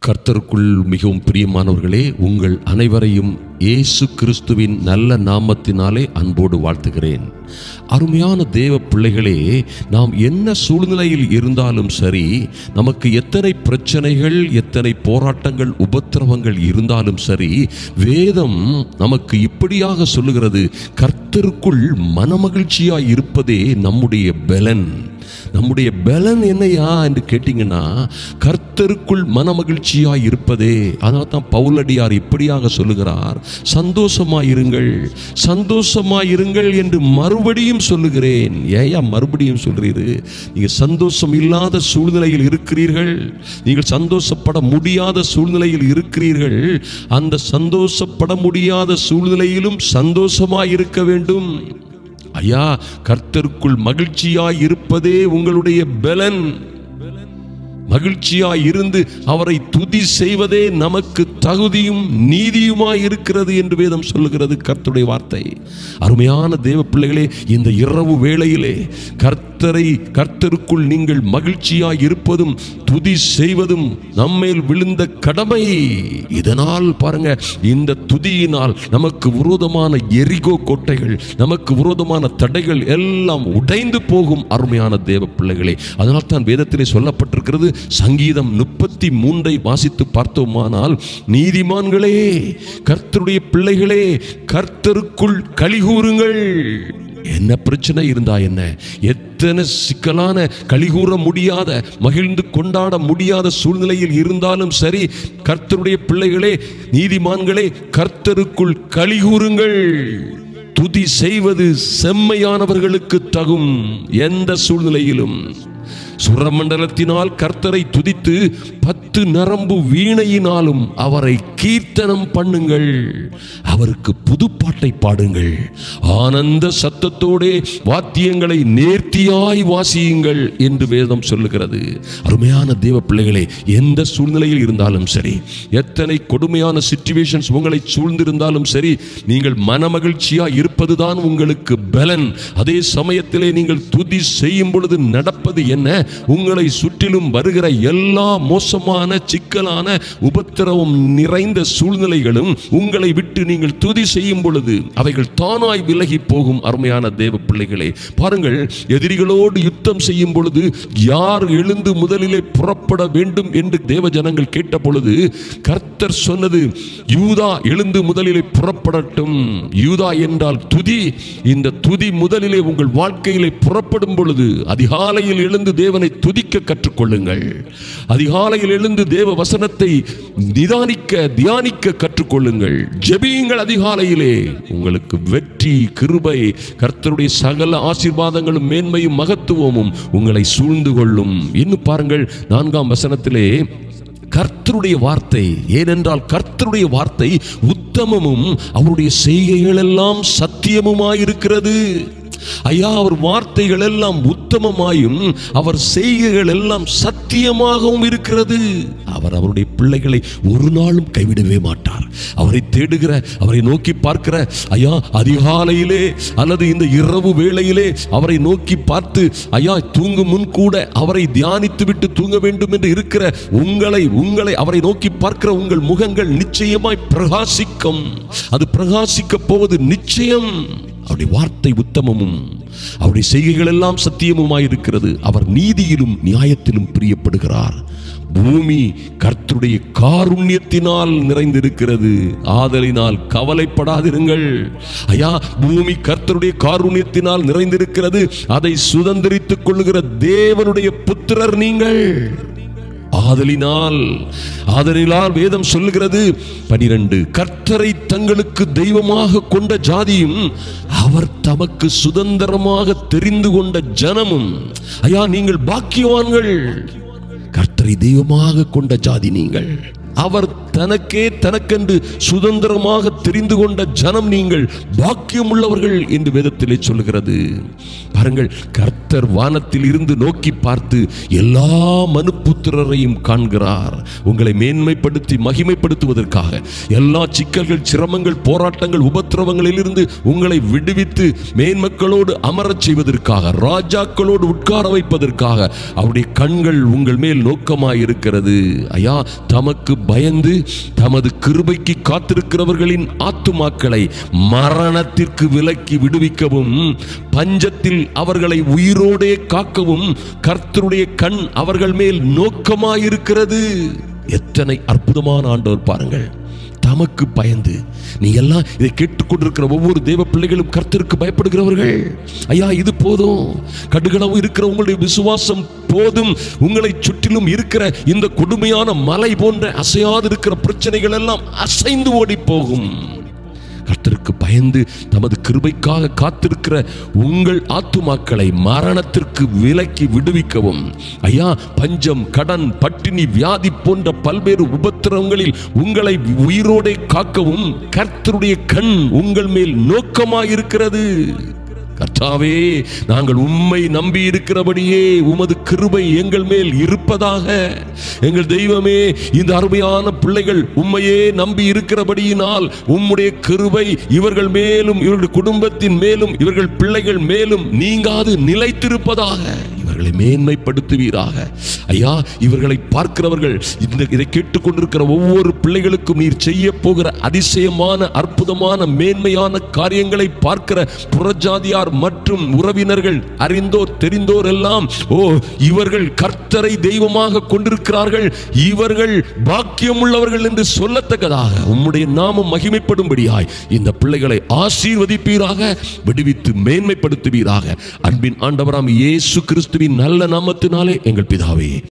கர்த்தருக்குள் மிகவும் பிரியமானவர்களே உங்கள் அனைவரையும் இயேசு கிறிஸ்துவின் நல்ல நாமத்தினாலே அன்போடு வாழ்த்துகிறேன் அருமையான தேவ பிள்ளைகளே நாம் என்ன சூழ்நிலையில் இருந்தாலும் சரி நமக்கு எத்தனை பிரச்சனைகள் எத்தனை போராட்டங்கள் உபத்திரவங்கள் இருந்தாலும் சரி வேதம் நமக்கு இப்படியாக சொல்லுகிறது கர்த்தருக்குள் மனமகிழ்ச்சியாய் இருப்பதே நம்முடைய பலன் நம்முடைய பலன் என்னையா என்று கேட்டீங்கன்னா கர்த்தருக்குள் மனமகிழ்ச்சியாய் இருப்பதே அதனால தான் பவுலடியார் இப்படியாக சொல்லுகிறார் சந்தோஷமாயிருங்கள் சந்தோஷமாயிருங்கள் என்று மறுபடியும் சொல்லுகிறேன் ஏயா மறுபடியும் சொல்றீரு நீங்க சந்தோஷம் இல்லாத சூழ்நிலையில் இருக்கிறீர்கள் நீங்கள் சந்தோஷப்பட முடியாத சூழ்நிலையில் இருக்கிறீர்கள் அந்த சந்தோஷப்பட முடியாத சூழ்நிலையிலும் சந்தோஷமாய் இருக்க வேண்டும் ஐயா கர்த்தருக்குள் மகிழ்ச்சியாய் இருப்பதே உங்களுடைய பலன் மகிழ்ச்சியாய் இருந்து அவரை துதி செய்வதே நமக்கு தகுதியும் நீதியுமாய் இருக்கிறது என்று வேதம் சொல்லுகிறது கர்த்தருடைய வார்த்தை அருமையான தேவ பிள்ளைகளே இந்த இரவு வேளையிலே கர்த்தரை கர்த்தருக்குள் நீங்கள் மகிழ்ச்சியாய் இருப்பதும் துதி செய்வதும் நம்மேல் விழுந்த கடமை இதனால் பாருங்க இந்த துதியினால் நமக்கு விரோதமான எரிகோ கோட்டைகள் நமக்கு விரோதமான தடைகள் எல்லாம் உடைந்து போகும் அருமையான தேவ பிள்ளைகளே அதனால் தான் வேதத்திலே சொல்லப்பட்டிருக்கிறது சங்கீதம் முப்பத்தி மூன்றை வாசித்து பார்த்தோமானால் நீதிமான்களே கர்த்தருடைய பிள்ளைகளே கர்த்தருக்குள் கலிகூறுங்கள் என்ன பிரச்சனை இருந்தா என்ன எத்தனை சிக்கலான கலிகூற முடியாத மகிழ்ந்து கொண்டாட முடியாத சூழ்நிலையில் இருந்தாலும் சரி கர்த்தருடைய பிள்ளைகளே நீதிமான்களே கர்த்தருக்குள் கலிகூறுங்கள் துதி செய்வது செம்மையானவர்களுக்கு தகும் எந்த சூழ்நிலையிலும் சுரமண்டலத்தினால் கர்த்தரை துதித்து பத்து நரம்பு வீணையினாலும் அவரை கீர்த்தனம் பண்ணுங்கள் அவருக்கு புதுப்பாட்டை பாடுங்கள் ஆனந்த சத்தத்தோடே வாத்தியங்களை நேர்த்தியாய் வாசியுங்கள் என்று வேதம் சொல்லுகிறது அருமையான தேவ பிள்ளைகளே எந்த சூழ்நிலையில் இருந்தாலும் சரி எத்தனை கொடுமையான சிச்சுவேஷன்ஸ் உங்களை சூழ்ந்திருந்தாலும் சரி நீங்கள் மனமகிழ்ச்சியா இருப்பதுதான் உங்களுக்கு பலன் அதே சமயத்திலே நீங்கள் துதி செய்யும் பொழுது நடப்பது என்ன உங்களை சுற்றிலும் வருகிற எல்லா மோசமான சிக்கலான உபத்திரவம் நிறைந்த சூழ்நிலைகளும் உங்களை விட்டு நீங்கள் துதி செய்யும் பொழுது அவைகள் தானாய் விலகி போகும் அருமையான தேவ பிள்ளைகளே பாருங்கள் எதிரிகளோடு யுத்தம் செய்யும் பொழுது யார் எழுந்து முதலிலே புறப்பட வேண்டும் என்று தேவ ஜனங்கள் கேட்ட பொழுது கர்த்தர் சொன்னது யூதா எழுந்து முதலிலே புறப்படட்டும் யூதா என்றால் துதி இந்த துதி முதலிலே உங்கள் வாழ்க்கையிலே புறப்படும் பொழுது அதிகாலையில் எழுந்து தேவனை துதிக்க கற்றுக்கொள்ளுங்கள் அதிகாலையில் எழுந்து தேவ வசனத்தை நிதானிக்க தியானிக்க கற்றுக்கொள்ளுங்கள் ஜெபியுங்கள் அதிகாலையிலே உங்களுக்கு வெற்றி கிருபை கர்த்தருடைய சகல ஆசீர்வாதங்களும் மேன்மையும் மகத்துவமும் உங்களை சூழ்ந்து கொள்ளும் இன்னும் பாருங்கள் நான்காம் வசனத்திலே கர்த்தருடைய வார்த்தை ஏனென்றால் கர்த்தருடைய வார்த்தை உத்தமமும் அவருடைய செய்கைகள் எல்லாம் சத்தியமுமாயிருக்கிறது ஐயா அவர் வார்த்தைகள் எல்லாம் உத்தமமாயும் அவர் செய்கைகள் எல்லாம் சத்தியமாகவும் இருக்கிறது அவர் அவருடைய பிள்ளைகளை ஒரு நாளும் கைவிடவே மாட்டார் அவரை தேடுகிற அவரை நோக்கி பார்க்கிற ஐயா அதிகாலையிலே அல்லது இந்த இரவு வேளையிலே அவரை நோக்கி பார்த்து ஐயா தூங்கும் முன் கூட அவரை தியானித்து விட்டு தூங்க வேண்டும் என்று இருக்கிற உங்களை உங்களை அவரை நோக்கி பார்க்கிற உங்கள் முகங்கள் நிச்சயமாய் பிரகாசிக்கும் அது பிரகாசிக்க போவது நிச்சயம் அவருடைய வார்த்தை உத்தமமும் அவருடைய செய்கைகள் எல்லாம் சத்தியமுமாயிருக்கிறது அவர் நீதியிலும் நியாயத்திலும் பிரியப்படுகிறார் பூமி கர்த்தருடைய காருண்யத்தினால் நிறைந்திருக்கிறது ஆதலினால் கவலைப்படாதிருங்கள் ஐயா பூமி கர்த்தருடைய காருண்யத்தினால் நிறைந்திருக்கிறது அதை சுதந்திரித்துக் கொள்ளுகிற தேவனுடைய புத்திரர் நீங்கள் ஆதலினால் ஆதலினால் வேதம் சொல்லுகிறது பனிரெண்டு கர்த்தரை தங்களுக்கு தெய்வமாக கொண்ட ஜாதியும் அவர் தமக்கு சுதந்திரமாக தெரிந்து கொண்ட ஜனமும் ஐயா நீங்கள் பாக்கியவான்கள் கர்த்தரை தெய்வமாக கொண்ட ஜாதி நீங்கள் அவர் தனக்கே தனக்கென்று சுதந்திரமாக தெரிந்து கொண்ட ஜனம் நீங்கள் பாக்கியம் உள்ளவர்கள் என்று வேதத்திலே சொல்லுகிறது பாருங்கள் கர்த்தர் வானத்தில் இருந்து நோக்கி பார்த்து எல்லா மனுப்புத்திரரையும் காண்கிறார் உங்களை மேன்மைப்படுத்தி மகிமைப்படுத்துவதற்காக எல்லா சிக்கல்கள் சிரமங்கள் போராட்டங்கள் உபத்திரவங்களிலிருந்து உங்களை விடுவித்து மேன்மக்களோடு அமரச் செய்வதற்காக ராஜாக்களோடு உட்கார வைப்பதற்காக அவருடைய கண்கள் உங்கள் மேல் நோக்கமாய் இருக்கிறது ஐயா தமக்கு பயந்து தமது கிருபைக்கு காத்திருக்கிறவர்களின் ஆத்துமாக்களை மரணத்திற்கு விலக்கி விடுவிக்கவும் பஞ்சத்தில் அவர்களை உயிரோடே காக்கவும் கர்த்தருடைய கண் அவர்கள் மேல் நோக்கமாயிருக்கிறது எத்தனை அற்புதமான ஆண்டவர் பாருங்கள் தமக்கு பயந்து நீ எல்லாம் இதை கேட்டுக்கொண்டிருக்கிற ஒவ்வொரு தேவ பிள்ளைகளும் கர்த்தருக்கு பயப்படுகிறவர்கள் ஐயா இது போதும் கடுகளவு இருக்கிற உங்களுடைய விசுவாசம் போதும் உங்களை சுற்றிலும் இருக்கிற இந்த கொடுமையான மலை போன்ற அசையாது இருக்கிற பிரச்சனைகள் எல்லாம் அசைந்து ஓடி போகும் கர்த்தருக்கு பயந்து தமது கிருபைக்காக காத்திருக்கிற உங்கள் ஆத்துமாக்களை மரணத்திற்கு விலக்கி விடுவிக்கவும் ஐயா பஞ்சம் கடன் பட்டினி வியாதி போன்ற பல்வேறு உபத்திரவங்களில் உங்களை உயிரோடே காக்கவும் கர்த்தருடைய கண் உங்கள் மேல் நோக்கமாயிருக்கிறது கர்த்தாவே நாங்கள் உம்மை நம்பி இருக்கிறபடியே உமது கிருபை எங்கள் மேல் இருப்பதாக எங்கள் தெய்வமே இந்த அருமையான பிள்ளைகள் உம்மையே நம்பி இருக்கிறபடியினால் உம்முடைய கிருபை இவர்கள் மேலும் இவர்கள் குடும்பத்தின் மேலும் இவர்கள் பிள்ளைகள் மேலும் நீங்காது நிலைத்திருப்பதாக இவர்களை மேன்மைப்படுத்துவீராக ஐயா இவர்களை பார்க்கிறவர்கள் இந்த இதை கேட்டுக்கொண்டிருக்கிற ஒவ்வொரு பிள்ளைகளுக்கும் நீர் செய்ய போகிற அதிசயமான அற்புதமான மேன்மையான காரியங்களை பார்க்கிற புறஜாதியார் மற்றும் உறவினர்கள் அறிந்தோர் தெரிந்தோர் எல்லாம் ஓ இவர்கள் கர்த்தரை தெய்வமாக கொண்டிருக்கிறார்கள் இவர்கள் பாக்கியம் உள்ளவர்கள் என்று சொல்லத்தக்கதாக உம்முடைய நாமம் மகிமைப்படும்படியாய் இந்த பிள்ளைகளை ஆசீர்வதிப்பீராக விடுவித்து மேன்மைப்படுத்துவீராக அன்பின் ஆண்டவராம் இயேசு கிறிஸ்துவின் நல்ல நாமத்தினாலே எங்கள் பிதாவே